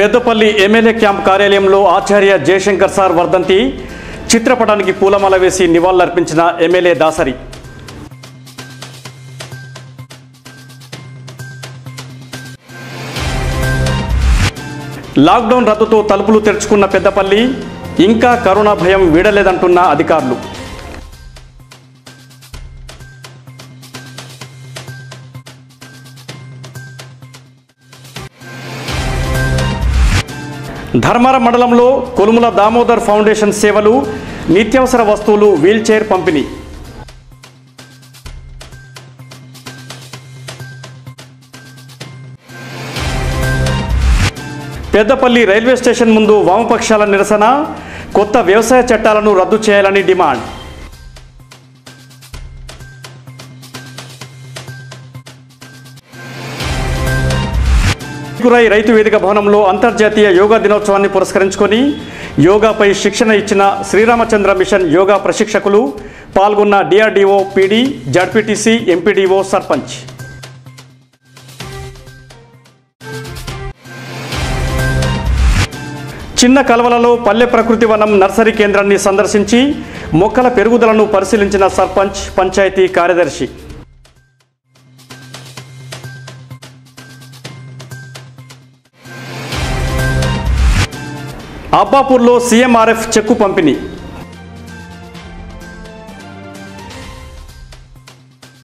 Peddapalli MLA camp కార్యాలయంలో ఆచార్య Jayashankar sir వర్ధంతి చిత్రపటానికి పూలమాల వేసి నివాళులర్పించిన ఎమ్మెల్యే దాసరి లాక్డౌన్ రద్దుతో తలుపులు తెరుచుకున్న పెద్దపల్లి ఇంకా కరోనా భయం వీడలేదంటున్న అధికారులు ధర్మారం మండలంలో కొలుముల దామోదర్ ఫౌండేషన్ సేవలు నిత్యావసర వస్తువులు వీల్చైర్ పంపిణీ పెద్దపల్లి రైల్వే స్టేషన్ ముందు వామపక్షాల నిరసన కొత్త వ్యవసాయ చట్టాలను రద్దు చేయాలని డిమాండ్ గురై రైతు వేదిక భవనంలో అంతర్జాతీయ యోగా దినోత్సవాన్ని పురస్కరించుకొని యోగాపై శిక్షణ ఇచ్చిన శ్రీరామచంద్ర మిషన్ యోగా ప్రశిక్షకులు పాల్గొన్న DRDO PD ZPTC MPDO sarpanch చిన్న కలవలలో పల్లె ప్రకృతి వనం నర్సరీ కేంద్రాన్ని సందర్శించి మొక్కల పెరుగుదలను పరిశీలించిన సర్పంచ్ పంచాయతీ కార్యదర్శి అబ్బాపూర్లో సీఎంఆర్ఎఫ్ చెక్కు పంపిణీ